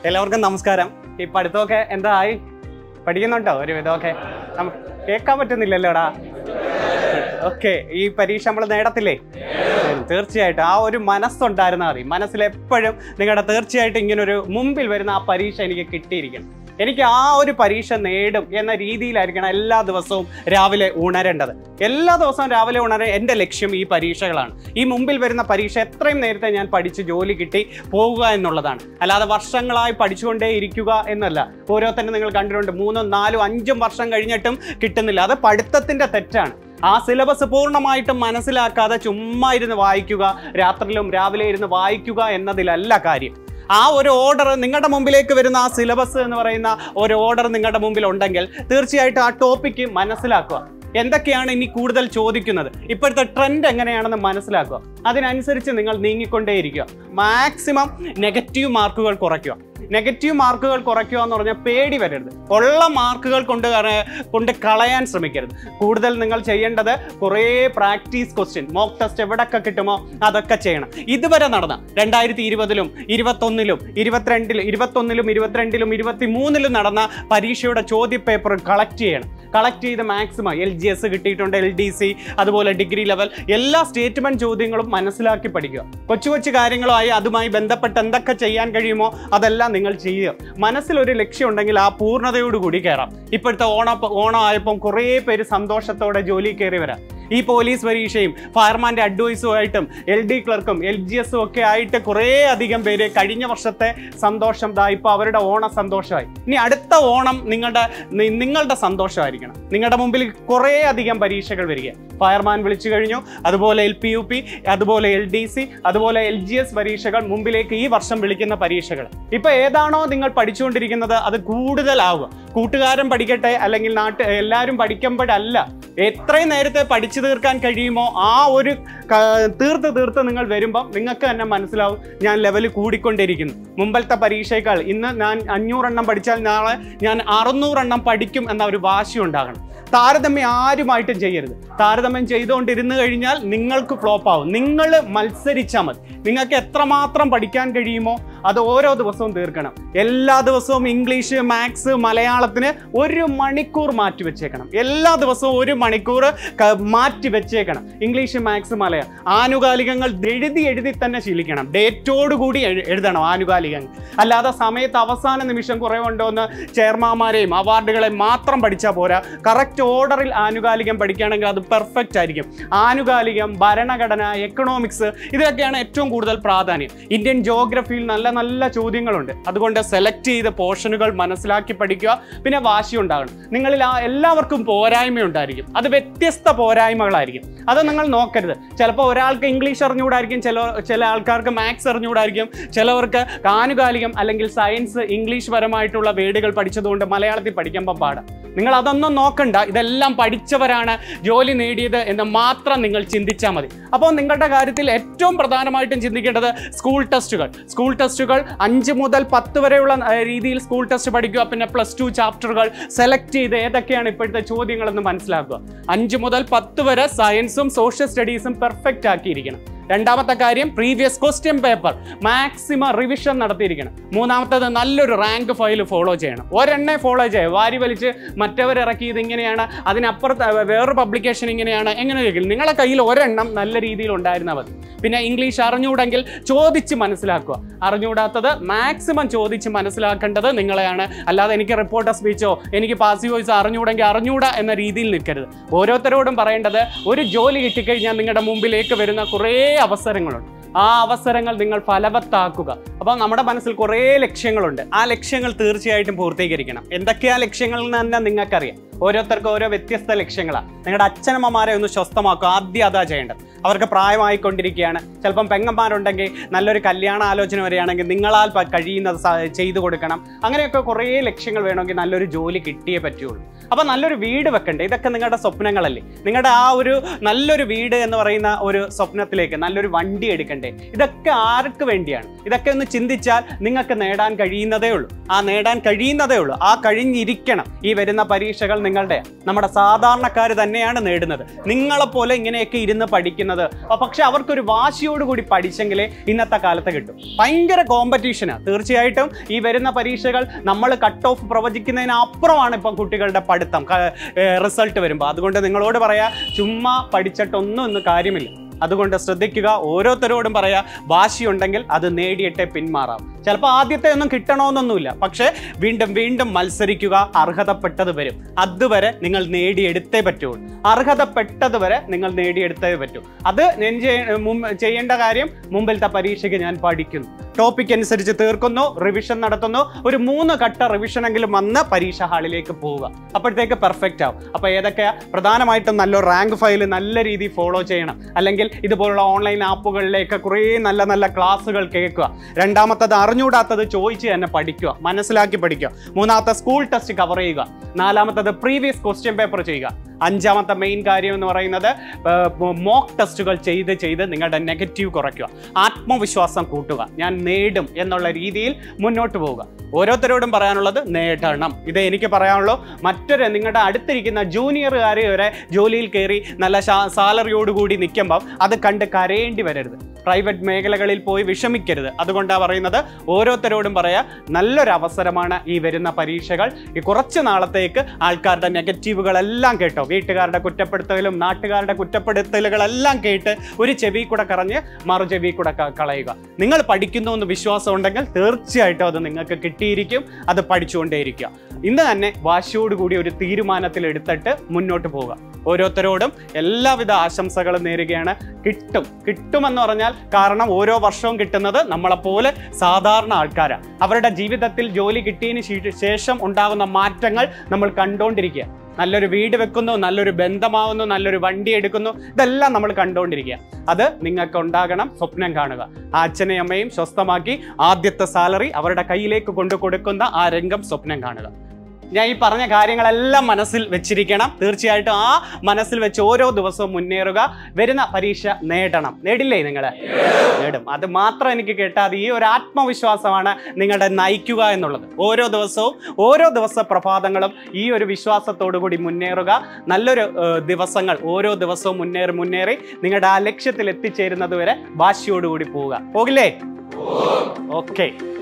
എല്ലാവർക്കും നമസ്കാരം ഈ പഠിത്തമൊക്കെ എന്തായി പഠിക്കുന്നുണ്ടോ ഒരു വിധമൊക്കെ നമുക്ക് കേൾക്കാൻ പറ്റുന്നില്ലല്ലോടാ ഓക്കെ ഈ പരീക്ഷ നമ്മൾ നേടത്തില്ലേ തീർച്ചയായിട്ടും ആ ഒരു മനസ്സുണ്ടായിരുന്നാൽ മതി മനസ്സിൽ എപ്പോഴും നിങ്ങളുടെ തീർച്ചയായിട്ടും ഇങ്ങനൊരു മുമ്പിൽ വരുന്ന ആ പരീക്ഷ എനിക്ക് കിട്ടിയിരിക്കണം എനിക്ക് ആ ഒരു പരീക്ഷ നേടും എന്ന രീതിയിലായിരിക്കണം എല്ലാ ദിവസവും രാവിലെ ഉണരേണ്ടത് എല്ലാ ദിവസവും രാവിലെ ഉണരാൻ എൻ്റെ ലക്ഷ്യം ഈ പരീക്ഷകളാണ് ഈ മുമ്പിൽ വരുന്ന പരീക്ഷ എത്രയും നേരത്തെ ഞാൻ പഠിച്ച് ജോലി കിട്ടി പോകുക എന്നുള്ളതാണ് അല്ലാതെ വർഷങ്ങളായി പഠിച്ചുകൊണ്ടേ ഇരിക്കുക എന്നല്ല ഓരോരുത്തരും നിങ്ങൾ കണ്ടിട്ടുണ്ട് മൂന്നും നാലും അഞ്ചും വർഷം കഴിഞ്ഞിട്ടും കിട്ടുന്നില്ല അത് പഠിത്തത്തിൻ്റെ തെറ്റാണ് ആ സിലബസ് പൂർണ്ണമായിട്ടും മനസ്സിലാക്കാതെ ചുമ്മാ ഇരുന്ന് വായിക്കുക രാത്രിയിലും രാവിലെ ഇരുന്ന് വായിക്കുക എന്നതിലല്ല കാര്യം ആ ഒരു ഓർഡർ നിങ്ങളുടെ മുമ്പിലേക്ക് വരുന്ന ആ സിലബസ് എന്ന് പറയുന്ന ഒരു ഓർഡർ നിങ്ങളുടെ മുമ്പിൽ ഉണ്ടെങ്കിൽ തീർച്ചയായിട്ടും ആ ടോപ്പിക്ക് മനസ്സിലാക്കുക എന്തൊക്കെയാണ് ഇനി കൂടുതൽ ചോദിക്കുന്നത് ഇപ്പോഴത്തെ ട്രെൻഡ് എങ്ങനെയാണെന്ന് മനസ്സിലാക്കുക അതിനനുസരിച്ച് നിങ്ങൾ നീങ്ങിക്കൊണ്ടേയിരിക്കുക മാക്സിമം നെഗറ്റീവ് മാർക്കുകൾ കുറയ്ക്കുക നെഗറ്റീവ് മാർക്കുകൾ കുറയ്ക്കുക എന്ന് പറഞ്ഞാൽ പേടി വരരുത് ഉള്ള മാർക്കുകൾ കൊണ്ട് കറ- കൊണ്ട് കളയാൻ ശ്രമിക്കരുത് കൂടുതൽ നിങ്ങൾ ചെയ്യേണ്ടത് കുറേ പ്രാക്ടീസ് ക്വസ്റ്റ്യൻ മോക്ക് ടെസ്റ്റ് എവിടെയൊക്കെ കിട്ടുമോ അതൊക്കെ ചെയ്യണം ഇതുവരെ നടന്ന രണ്ടായിരത്തി ഇരുപതിലും ഇരുപത്തൊന്നിലും ഇരുപത്തിരണ്ടിലും ഇരുപത്തൊന്നിലും ഇരുപത്തിരണ്ടിലും ഇരുപത്തി മൂന്നിലും നടന്ന പരീക്ഷയുടെ ചോദ്യപേപ്പർ കളക്ട് ചെയ്യണം കളക്ട് ചെയ്ത് മാക്സിമം എൽ ജി എസ് കിട്ടിയിട്ടുണ്ട് എൽ ഡി സി അതുപോലെ ഡിഗ്രി ലെവൽ എല്ലാ സ്റ്റേറ്റ്മെന്റ് ചോദ്യങ്ങളും മനസ്സിലാക്കി പഠിക്കുക കൊച്ചു കൊച്ചു കാര്യങ്ങളുമായി അതുമായി ബന്ധപ്പെട്ട് എന്തൊക്കെ ചെയ്യാൻ കഴിയുമോ അതെല്ലാം നിങ്ങൾ ചെയ്യുക മനസ്സിലൊരു ലക്ഷ്യം ഉണ്ടെങ്കിൽ ആ പൂർണ്ണതയോടുകൂടി കയറാം ഇപ്പോഴത്തെ ഓണ ഓണം ആയപ്പം കുറേ പേര് സന്തോഷത്തോടെ ജോലി കയറി വരാം ഈ പോലീസ് പരീക്ഷയും ഫയർമാൻ്റെ അഡ്വൈസും ആയിട്ടും എൽ ഡി ക്ലർക്കും എൽ ജി എസും ഒക്കെ ആയിട്ട് കുറേ അധികം പേര് കഴിഞ്ഞ വർഷത്തെ സന്തോഷം ദാ ഇപ്പോൾ അവരുടെ ഓണ സന്തോഷമായി ഇനി അടുത്ത ഓണം നിങ്ങളുടെ നി- നിങ്ങളുടെ സന്തോഷമായിരിക്കണം നിങ്ങളുടെ മുമ്പിൽ കുറേ അധികം പരീക്ഷകൾ വരിക ഫയർമാൻ വിളിച്ചു കഴിഞ്ഞു അതുപോലെ എൽ പി യു പി അതുപോലെ എൽ ഡി സി അതുപോലെ എൽ ജി എസ് പരീക്ഷകൾ മുമ്പിലേക്ക് ഈ വർഷം വിളിക്കുന്ന പരീക്ഷകൾ ഇപ്പൊ ഏതാണോ നിങ്ങൾ പഠിച്ചുകൊണ്ടിരിക്കുന്നത് അത് കൂടുതലാവുക കൂട്ടുകാരൻ പഠിക്കട്ടെ അല്ലെങ്കിൽ നാട്ട് എല്ലാവരും പഠിക്കുമ്പോഴല്ല എത്രയും നേരത്തെ പഠിച്ചു തീർക്കാൻ കഴിയുമോ ആ ഒരു ക- തീർത്ത് തീർത്ത് നിങ്ങൾ വരുമ്പം നിങ്ങൾക്ക് തന്നെ മനസ്സിലാവും ഞാൻ ലെവൽ കൂടിക്കൊണ്ടിരിക്കുന്നു മുമ്പത്തെ പരീക്ഷയേക്കാൾ ഇന്ന് ഞാൻ അഞ്ഞൂറെണ്ണം പഠിച്ചാൽ നാളെ ഞാൻ അറുന്നൂറെണ്ണം പഠിക്കും എന്ന ഒരു വാശി ഉണ്ടാകണം താരതമ്യം ആരുമായിട്ടും ചെയ്യരുത് താരതമ്യം ചെയ്തുകൊണ്ടിരുന്നു കഴിഞ്ഞാൽ നിങ്ങൾക്ക് ഫ്ലോപ്പ് ആവും നിങ്ങൾ മത്സരിച്ചാൽ മതി നിങ്ങൾക്ക് എത്രമാത്രം പഠിക്കാൻ കഴിയുമോ അത് ഓരോ ദിവസവും തീർക്കണം എല്ലാ ദിവസവും ഇംഗ്ലീഷ് മാത്സ് മലയാളത്തിന് ഒരു മണിക്കൂർ മാറ്റി വെച്ചേക്കണം എല്ലാ ദിവസവും ഒരു മണിക്കൂർ ക- മാറ്റി വെച്ചേക്കണം ഇംഗ്ലീഷ് മാത്സ് മലയാളം ആനുകാലികങ്ങൾ എഴുതി എഴുതി തന്നെ ശീലിക്കണം ഡേറ്റോടുകൂടി എഴു- എഴുതണം ആനുകാലികങ്ങൾ അല്ലാതെ സമയത്ത് അവസാന നിമിഷം കുറവുണ്ടോ എന്ന് ചെയർമാന്മാരെയും അവാർഡുകളെയും മാത്രം പഠിച്ചാൽ പോരാ കറക്റ്റ് ഓർഡറിൽ ആനുകാലികം പഠിക്കുകയാണെങ്കിൽ അത് പെർഫെക്റ്റ് ആയിരിക്കും ആനുകാലികം ഭരണഘടന എക്കണോമിക്സ് ഇതൊക്കെയാണ് ഏറ്റവും കൂടുതൽ പ്രാധാന്യം ഇന്ത്യൻ ജോഗ്രഫിയിൽ നല്ല നല്ല ചോദ്യങ്ങളുണ്ട് അതുകൊണ്ട് സെലക്ട് ചെയ്ത പോർഷനുകൾ മനസ്സിലാക്കി പഠിക്കുക പിന്നെ വാശി ഉണ്ടാകണം നിങ്ങളിൽ ആ എല്ലാവർക്കും പോരായ്മ ഉണ്ടായിരിക്കും അത് വ്യത്യസ്ത പോരായ്മകളായിരിക്കും അത് നിങ്ങൾ നോക്കരുത് ചിലപ്പോൾ ഒരാൾക്ക് ഇംഗ്ലീഷ് അറിഞ്ഞുകൂടായിരിക്കും ചില ചില ആൾക്കാർക്ക് മാത്സ് അറിഞ്ഞുകൂടായിരിക്കും ചിലവർക്ക് ആനുകാലികം അല്ലെങ്കിൽ സയൻസ് ഇംഗ്ലീഷ് പരമായിട്ടുള്ള വേർഡുകൾ പഠിച്ചതുകൊണ്ട് മലയാളത്തിൽ പഠിക്കുമ്പോൾ പാടാം നിങ്ങൾ അതൊന്നും നോക്കണ്ട ഇതെല്ലാം പഠിച്ചവരാണ് ജോലി നേടിയത് എന്ന് മാത്രം നിങ്ങൾ ചിന്തിച്ചാൽ മതി അപ്പോൾ നിങ്ങളുടെ കാര്യത്തിൽ ഏറ്റവും പ്രധാനമായിട്ടും ചിന്തിക്കേണ്ടത് സ്കൂൾ ടെസ്റ്റുകൾ സ്കൂൾ ടെസ്റ്റുകൾ അഞ്ച് മുതൽ പത്ത് വരെയുള്ള ഏർ, രീതിയിൽ സ്കൂൾ ടെസ്റ്റ് പഠിക്കുക പിന്നെ പ്ലസ് ടു ചാപ്റ്ററുകൾ സെലക്ട് ചെയ്ത് ഏതൊക്കെയാണ് ഇപ്പോഴത്തെ ചോദ്യങ്ങളെന്ന് മനസ്സിലാക്കുക അഞ്ച് മുതൽ പത്ത് വരെ സയൻസും സോഷ്യൽ സ്റ്റഡീസും പെർഫെക്റ്റ് ആക്കിയിരിക്കണം രണ്ടാമത്തെ കാര്യം previous question paper maximum revision നടത്തിയിരിക്കണം മൂന്നാമത്തേത് നല്ലൊരു റാങ്ക് ഫയൽ ഫോളോ ചെയ്യണം ഒരെണ്ണെ ഫോളോ ചെയ്യുക വാരി വലിച്ച് മറ്റവർ ഇറക്കിയത് ഇങ്ങനെയാണ് അതിനപ്പുറത്ത് അഹ് വേറൊരു പബ്ലിക്കേഷൻ ഇങ്ങനെയാണ് എങ്ങനെ ചോദിക്കില്ല നിങ്ങളെ കയ്യിൽ ഒരെണ്ണം നല്ല രീതിയിൽ ഉണ്ടായിരുന്നാൽ മതി പിന്നെ ഇംഗ്ലീഷ് അറിഞ്ഞുകൂടെങ്കിൽ ചോദിച്ച് മനസ്സിലാക്കുക അറിഞ്ഞുകൂടാത്തത് മാക്സിമം ചോദിച്ച് മനസ്സിലാക്കേണ്ടത് നിങ്ങളെയാണ് അല്ലാതെ എനിക്ക് റിപ്പോർട്ടർ സ്പീച്ചോ എനിക്ക് പാസീവ് വോയിസ് അറിഞ്ഞുകൂടെങ്കിൽ അറിഞ്ഞൂടാ എന്ന രീതിയിൽ നിൽക്കരുത് ഓരോരുത്തരോടും പറയേണ്ടത് ഒരു ജോലി കിട്ടിക്കഴിഞ്ഞാൽ നിങ്ങളുടെ മുമ്പിലേക്ക് വരുന്ന കുറേ അവസരങ്ങളുണ്ട് ആ അവസരങ്ങൾ നിങ്ങൾ ഫലവത്താക്കുക അപ്പോൾ നമ്മുടെ മനസ്സിൽ കുറേ ലക്ഷ്യങ്ങളുണ്ട് ആ ലക്ഷ്യങ്ങൾ തീർച്ചയായിട്ടും പൂർത്തീകരിക്കണം എന്തൊക്കെയാ ലക്ഷ്യങ്ങൾ എന്ന് തന്നെ നിങ്ങൾക്കറിയാം ഓരോരുത്തർക്കും ഓരോ വ്യത്യസ്ത ലക്ഷ്യങ്ങളാണ് നിങ്ങളുടെ അച്ഛനമ്മമാരെ ഒന്ന് സ്വസ്ഥമാക്കുക ആദ്യം അതാ ചെയ്യേണ്ടത് അവർക്ക് പ്രായമായിക്കൊണ്ടിരിക്കുകയാണ് ചിലപ്പം പെങ്ങന്മാരുണ്ടെങ്കിൽ നല്ലൊരു കല്യാണ ആലോചന വരികയാണെങ്കിൽ നിങ്ങളാൽ പ- കഴിയുന്നത് സ- ചെയ്തു കൊടുക്കണം അങ്ങനെയൊക്കെ കുറേ ലക്ഷ്യങ്ങൾ വേണമെങ്കിൽ നല്ലൊരു ജോലി കിട്ടിയേ പറ്റുള്ളൂ അപ്പോൾ നല്ലൊരു വീട് വെക്കണ്ടേ ഇതൊക്കെ നിങ്ങളുടെ സ്വപ്നങ്ങളല്ലേ നിങ്ങളുടെ ആ ഒരു നല്ലൊരു വീട് എന്ന് പറയുന്ന ഒരു സ്വപ്നത്തിലേക്ക് നല്ലൊരു വണ്ടി എടുക്കണ്ടേ ഇതൊക്കെ ആർക്ക് വേണ്ടിയാണ് ഇതൊക്കെ ഒന്ന് ചിന്തിച്ചാൽ നിങ്ങൾക്ക് നേടാൻ കഴിയുന്നതേ ഉള്ളൂ ആ നേടാൻ കഴിയുന്നതേ ഉള്ളൂ ആ കഴിഞ്ഞിരിക്കണം ഈ വരുന്ന പരീക്ഷകൾ നിങ്ങളുടെ നമ്മുടെ സാധാരണക്കാർ തന്നെയാണ് നേടുന്നത് നിങ്ങളെപ്പോലെ ഇങ്ങനെയൊക്കെ ഇരുന്ന് പഠിക്കുന്നത് അപ്പൊ പക്ഷെ അവർക്കൊരു വാശിയോടുകൂടി പഠിച്ചെങ്കിലേ ഇന്നത്തെ കാലത്ത് കിട്ടും ഭയങ്കര കോമ്പറ്റീഷനാണ് തീർച്ചയായിട്ടും ഈ വരുന്ന പരീക്ഷകൾ നമ്മൾ കട്ട് ഓഫ് പ്രവചിക്കുന്നതിന് അപ്പുറമാണ് ഇപ്പം കുട്ടികളുടെ പഠിത്തം റിസൾട്ട് വരുമ്പോൾ അതുകൊണ്ട് നിങ്ങളോട് പറയാ ചുമ്മാ പഠിച്ചിട്ടൊന്നും ഇന്ന് കാര്യമില്ല അതുകൊണ്ട് ശ്രദ്ധിക്കുക ഓരോരുത്തരോടും പറയാ വാശിയുണ്ടെങ്കിൽ അത് നേടിയിട്ടേ പിന്മാറാം ചിലപ്പോൾ ആദ്യത്തെ ഒന്നും കിട്ടണമെന്നൊന്നുമില്ല പക്ഷേ വീണ്ടും വീണ്ടും മത്സരിക്കുക അർഹതപ്പെട്ടത് വരും അതുവരെ നിങ്ങൾ നേടിയെടുത്തേ പറ്റുള്ളൂ അർഹതപ്പെട്ടത് വരെ നിങ്ങൾ നേടിയെടുത്തേ പറ്റൂ അത് ഞാൻ ചെയ്യ- മുമ്പ് ചെയ്യേണ്ട കാര്യം മുമ്പിലത്തെ പരീക്ഷയ്ക്ക് ഞാൻ പഠിക്കുന്നു ടോപ്പിക് അനുസരിച്ച് തീർക്കുന്നു റിവിഷൻ നടത്തുന്നു ഒരു മൂന്ന് ഘട്ട റിവിഷനെങ്കിലും വന്ന് പരീക്ഷ ഹാളിലേക്ക് പോവുക അപ്പോഴത്തേക്ക് പെർഫെക്റ്റ് ആവും അപ്പോൾ ഏതൊക്കെയാ പ്രധാനമായിട്ടും നല്ല റാങ്ക് ഫയൽ നല്ല രീതിയിൽ ഫോളോ ചെയ്യണം അല്ലെങ്കിൽ ഇതുപോലുള്ള ഓൺലൈൻ ആപ്പുകളിലേക്ക് കുറേ നല്ല നല്ല ക്ലാസ്സുകൾ കേൾക്കുക രണ്ടാമത്തത് അറിഞ്ഞൂടാത്തത് ചോദിച്ച് തന്നെ പഠിക്കുക മനസ്സിലാക്കി പഠിക്കുക മൂന്നാമത്തെ സ്കൂൾ ടെസ്റ്റ് കവർ ചെയ്യുക നാലാമത്തത് പ്രീവിയസ് ക്വസ്റ്റ്യൻ പേപ്പർ ചെയ്യുക അഞ്ചാമത്തെ മെയിൻ കാര്യം എന്ന് പറയുന്നത് മോക്ക് ടെസ്റ്റുകൾ ചെയ്ത് ചെയ്ത് നിങ്ങളുടെ നെഗറ്റീവ് കുറയ്ക്കുക ആത്മവിശ്വാസം കൂട്ടുക ഞാൻ നേടും എന്നുള്ള രീതിയിൽ മുന്നോട്ട് പോവുക ഓരോരുത്തരോടും പറയാനുള്ളത് നേടണം ഇത് എനിക്ക് പറയാനുള്ളൂ മറ്റൊരു നിങ്ങളുടെ അടുത്തിരിക്കുന്ന ജൂനിയറുകാർ വരെ ജോലിയിൽ കയറി നല്ല സാലറിയോടുകൂടി നിൽക്കുമ്പം അത് കണ്ട് കരയേണ്ടി വരരുത് പ്രൈവറ്റ് മേഖലകളിൽ പോയി വിഷമിക്കരുത് അതുകൊണ്ടാണ് പറയുന്നത് ഓരോരുത്തരോടും പറയാ നല്ലൊരു അവസരമാണ് ഈ വരുന്ന പരീക്ഷകൾ ഈ കുറച്ച് നാളത്തേക്ക് ആൾക്കാരുടെ നെഗറ്റീവുകളെല്ലാം കേട്ടോ വീട്ടുകാരുടെ കുറ്റപ്പെടുത്തലും നാട്ടുകാരുടെ കുറ്റപ്പെടുത്തലുകളെല്ലാം കേട്ട് ഒരു ചെവി കൂടെ കറഞ്ഞ് മറു ചെവി കൂടെ ക- കളയുക നിങ്ങൾ പഠിക്കുന്നു എന്ന് വിശ്വാസം ഉണ്ടെങ്കിൽ തീർച്ചയായിട്ടും അത് നിങ്ങൾക്ക് കിട്ടിയിരിക്കും അത് പഠിച്ചുകൊണ്ടേയിരിക്കുക ഇന്ന് തന്നെ വാശിയോടുകൂടി ഒരു തീരുമാനത്തിൽ എടുത്തിട്ട് മുന്നോട്ട് പോവുക ഓരോരുത്തരോടും എല്ലാവിധ ആശംസകളും നേരുകയാണ് കിട്ടും കിട്ടുമെന്ന് പറഞ്ഞാൽ കാരണം ഓരോ വർഷവും കിട്ടുന്നത് നമ്മളെപ്പോലെ സാധാരണ ആൾക്കാരാണ് അവരുടെ ജീവിതത്തിൽ ജോലി കിട്ടിയതിന് ശേ- ശേഷം ഉണ്ടാകുന്ന മാറ്റങ്ങൾ നമ്മൾ കണ്ടുകൊണ്ടിരിക്കുക നല്ലൊരു വീട് വെക്കുന്നു നല്ലൊരു ബന്ധമാവുന്നു നല്ലൊരു വണ്ടി എടുക്കുന്നു ഇതെല്ലാം നമ്മൾ കണ്ടുകൊണ്ടിരിക്കുക അത് നിങ്ങൾക്ക് ഉണ്ടാകണം സ്വപ്നം കാണുക ആ അച്ഛനെയും അമ്മയും സ്വസ്ഥമാക്കി ആദ്യത്തെ സാലറി അവരുടെ കയ്യിലേക്ക് കൊണ്ടു കൊടുക്കുന്ന ആ രംഗം സ്വപ്നം കാണുക ഞാൻ ഈ പറഞ്ഞ കാര്യങ്ങളെല്ലാം മനസ്സിൽ വെച്ചിരിക്കണം തീർച്ചയായിട്ടും ആ മനസ്സിൽ വെച്ച് ഓരോ ദിവസവും മുന്നേറുക വരുന്ന പരീക്ഷ നേടണം നേടില്ലേ നിങ്ങൾ നേടും അത് മാത്രം എനിക്ക് കേട്ടാൽ ഈ ഒരു ആത്മവിശ്വാസമാണ് നിങ്ങളുടെ നയിക്കുക എന്നുള്ളത് ഓരോ ദിവസവും ഓരോ ദിവസ പ്രഭാതങ്ങളും ഈ ഒരു വിശ്വാസത്തോടു കൂടി മുന്നേറുക നല്ലൊരു ഏഹ്, ദിവസങ്ങൾ ഓരോ ദിവസവും മുന്നേറി മുന്നേറി നിങ്ങളുടെ ആ ലക്ഷ്യത്തിൽ എത്തിച്ചേരുന്നത് വരെ വാശിയോടുകൂടി പോവുക പോകില്ലേ ഓക്കെ